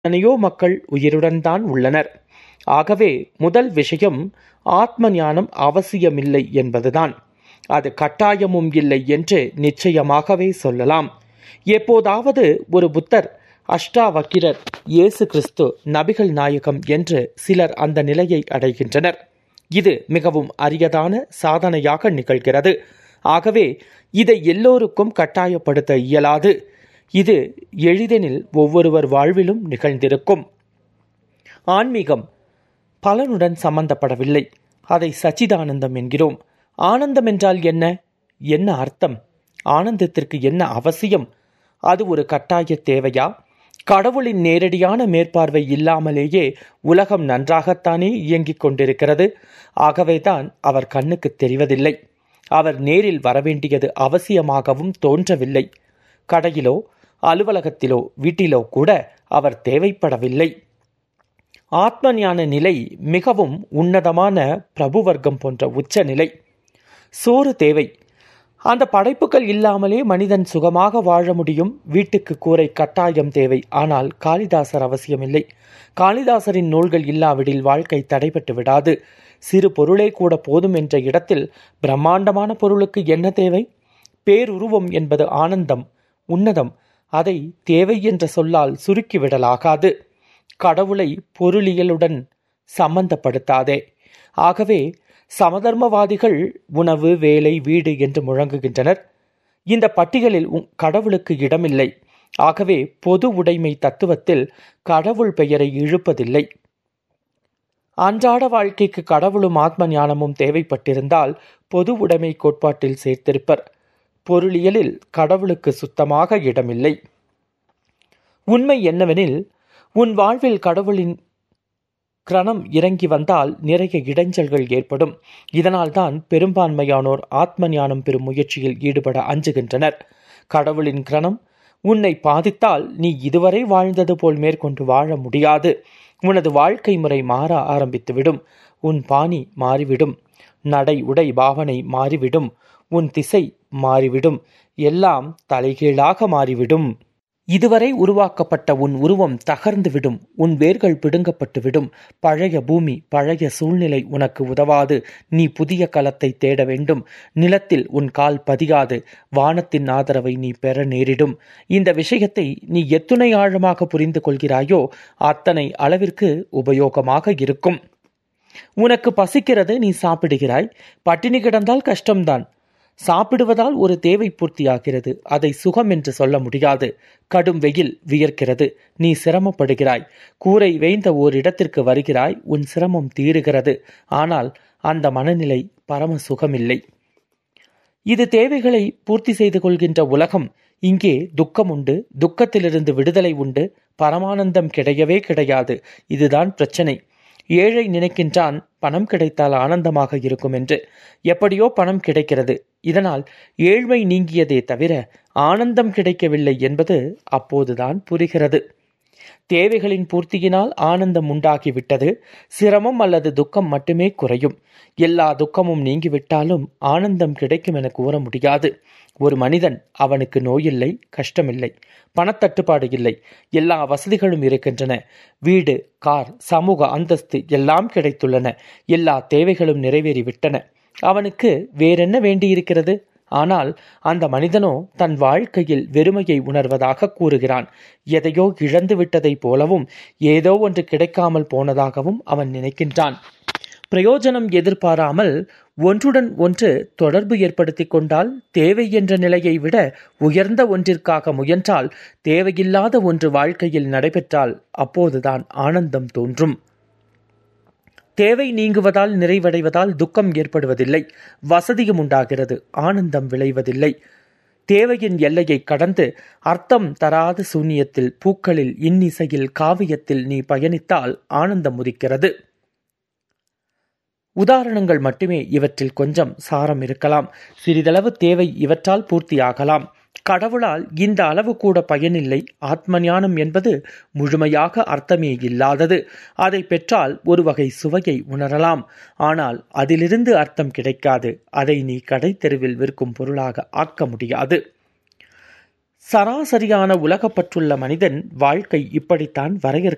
எத்தனையோ மக்கள் உயிருடன் தான் உள்ளனர் ஆகவே முதல் விஷயம் ஆத்ம ஞானம் அவசியமில்லை என்பதுதான் அது கட்டாயமும் இல்லை என்று நிச்சயமாகவே சொல்லலாம் எப்போதாவது ஒரு புத்தர் அஷ்டாவக்கிரர் இயேசு கிறிஸ்து நபிகள் நாயகம் என்று சிலர் அந்த நிலையை அடைகின்றனர் இது மிகவும் அரியதான சாதனையாக நிகழ்கிறது ஆகவே இதை எல்லோருக்கும் கட்டாயப்படுத்த இயலாது இது எளிதெனில் ஒவ்வொருவர் வாழ்விலும் நிகழ்ந்திருக்கும் ஆன்மீகம் பலனுடன் சம்பந்தப்படவில்லை அதை சச்சிதானந்தம் என்கிறோம் ஆனந்தம் என்றால் என்ன என்ன அர்த்தம் ஆனந்தத்திற்கு என்ன அவசியம் அது ஒரு கட்டாய தேவையா கடவுளின் நேரடியான மேற்பார்வை இல்லாமலேயே உலகம் நன்றாகத்தானே இயங்கிக் கொண்டிருக்கிறது ஆகவேதான் அவர் கண்ணுக்கு தெரிவதில்லை அவர் நேரில் வரவேண்டியது அவசியமாகவும் தோன்றவில்லை கடையிலோ அலுவலகத்திலோ வீட்டிலோ கூட அவர் தேவைப்படவில்லை ஆத்ம ஞான நிலை மிகவும் உன்னதமான பிரபுவர்க்கம் போன்ற உச்ச நிலை சோறு தேவை அந்த படைப்புகள் இல்லாமலே மனிதன் சுகமாக வாழ முடியும் வீட்டுக்கு கூரை கட்டாயம் தேவை ஆனால் காளிதாசர் அவசியமில்லை காளிதாசரின் நூல்கள் இல்லாவிடில் வாழ்க்கை தடைபட்டு விடாது சிறு பொருளே கூட போதும் என்ற இடத்தில் பிரம்மாண்டமான பொருளுக்கு என்ன தேவை பேருருவம் என்பது ஆனந்தம் உன்னதம் அதை தேவை என்ற சொல்லால் சுருக்கிவிடலாகாது கடவுளை பொருளியலுடன் சம்பந்தப்படுத்தாதே ஆகவே சமதர்மவாதிகள் உணவு வேலை வீடு என்று முழங்குகின்றனர் இந்த பட்டியலில் கடவுளுக்கு இடமில்லை ஆகவே பொது உடைமை தத்துவத்தில் கடவுள் பெயரை இழுப்பதில்லை அன்றாட வாழ்க்கைக்கு கடவுளும் ஆத்ம ஞானமும் தேவைப்பட்டிருந்தால் பொது உடைமை கோட்பாட்டில் சேர்த்திருப்பர் பொருளியலில் கடவுளுக்கு சுத்தமாக இடமில்லை உண்மை என்னவெனில் உன் வாழ்வில் கடவுளின் கிரணம் இறங்கி வந்தால் நிறைய இடைஞ்சல்கள் ஏற்படும் இதனால்தான் பெரும்பான்மையானோர் ஆத்ம ஞானம் பெறும் முயற்சியில் ஈடுபட அஞ்சுகின்றனர் கடவுளின் கிரணம் உன்னை பாதித்தால் நீ இதுவரை வாழ்ந்தது போல் மேற்கொண்டு வாழ முடியாது உனது வாழ்க்கை முறை மாற ஆரம்பித்துவிடும் உன் பாணி மாறிவிடும் நடை உடை பாவனை மாறிவிடும் உன் திசை மாறிவிடும் எல்லாம் தலைகீழாக மாறிவிடும் இதுவரை உருவாக்கப்பட்ட உன் உருவம் தகர்ந்துவிடும் உன் வேர்கள் பிடுங்கப்பட்டுவிடும் பழைய பூமி பழைய சூழ்நிலை உனக்கு உதவாது நீ புதிய களத்தை தேட வேண்டும் நிலத்தில் உன் கால் பதியாது வானத்தின் ஆதரவை நீ பெற நேரிடும் இந்த விஷயத்தை நீ எத்துணை ஆழமாக புரிந்து கொள்கிறாயோ அத்தனை அளவிற்கு உபயோகமாக இருக்கும் உனக்கு பசிக்கிறது நீ சாப்பிடுகிறாய் பட்டினி கிடந்தால் கஷ்டம்தான் சாப்பிடுவதால் ஒரு தேவை பூர்த்தியாகிறது அதை சுகம் என்று சொல்ல முடியாது கடும் வெயில் வியர்க்கிறது நீ சிரமப்படுகிறாய் கூரை வேய்ந்த ஓரிடத்திற்கு வருகிறாய் உன் சிரமம் தீருகிறது ஆனால் அந்த மனநிலை பரம சுகமில்லை இது தேவைகளை பூர்த்தி செய்து கொள்கின்ற உலகம் இங்கே துக்கம் உண்டு துக்கத்திலிருந்து விடுதலை உண்டு பரமானந்தம் கிடையவே கிடையாது இதுதான் பிரச்சனை ஏழை நினைக்கின்றான் பணம் கிடைத்தால் ஆனந்தமாக இருக்கும் என்று எப்படியோ பணம் கிடைக்கிறது இதனால் ஏழ்மை நீங்கியதே தவிர ஆனந்தம் கிடைக்கவில்லை என்பது அப்போதுதான் புரிகிறது தேவைகளின் பூர்த்தியினால் ஆனந்தம் உண்டாகிவிட்டது சிரமம் அல்லது துக்கம் மட்டுமே குறையும் எல்லா துக்கமும் நீங்கிவிட்டாலும் ஆனந்தம் கிடைக்கும் என கூற முடியாது ஒரு மனிதன் அவனுக்கு நோயில்லை கஷ்டமில்லை பணத்தட்டுப்பாடு இல்லை எல்லா வசதிகளும் இருக்கின்றன வீடு கார் சமூக அந்தஸ்து எல்லாம் கிடைத்துள்ளன எல்லா தேவைகளும் நிறைவேறிவிட்டன அவனுக்கு வேறென்ன வேண்டியிருக்கிறது ஆனால் அந்த மனிதனோ தன் வாழ்க்கையில் வெறுமையை உணர்வதாக கூறுகிறான் எதையோ இழந்து விட்டதைப் போலவும் ஏதோ ஒன்று கிடைக்காமல் போனதாகவும் அவன் நினைக்கின்றான் பிரயோஜனம் எதிர்பாராமல் ஒன்றுடன் ஒன்று தொடர்பு ஏற்படுத்தி கொண்டால் தேவை என்ற நிலையை விட உயர்ந்த ஒன்றிற்காக முயன்றால் தேவையில்லாத ஒன்று வாழ்க்கையில் நடைபெற்றால் அப்போதுதான் ஆனந்தம் தோன்றும் தேவை நீங்குவதால் நிறைவடைவதால் துக்கம் ஏற்படுவதில்லை வசதியும் உண்டாகிறது ஆனந்தம் விளைவதில்லை தேவையின் எல்லையை கடந்து அர்த்தம் தராத சூன்யத்தில் பூக்களில் இன்னிசையில் காவியத்தில் நீ பயணித்தால் ஆனந்தம் உதிக்கிறது உதாரணங்கள் மட்டுமே இவற்றில் கொஞ்சம் சாரம் இருக்கலாம் சிறிதளவு தேவை இவற்றால் பூர்த்தியாகலாம் கடவுளால் இந்த அளவு கூட பயனில்லை ஆத்ம ஞானம் என்பது முழுமையாக அர்த்தமே இல்லாதது அதை பெற்றால் ஒரு வகை சுவையை உணரலாம் ஆனால் அதிலிருந்து அர்த்தம் கிடைக்காது அதை நீ கடை தெருவில் விற்கும் பொருளாக ஆக்க முடியாது சராசரியான உலகப்பற்றுள்ள மனிதன் வாழ்க்கை இப்படித்தான் வரையறுக்க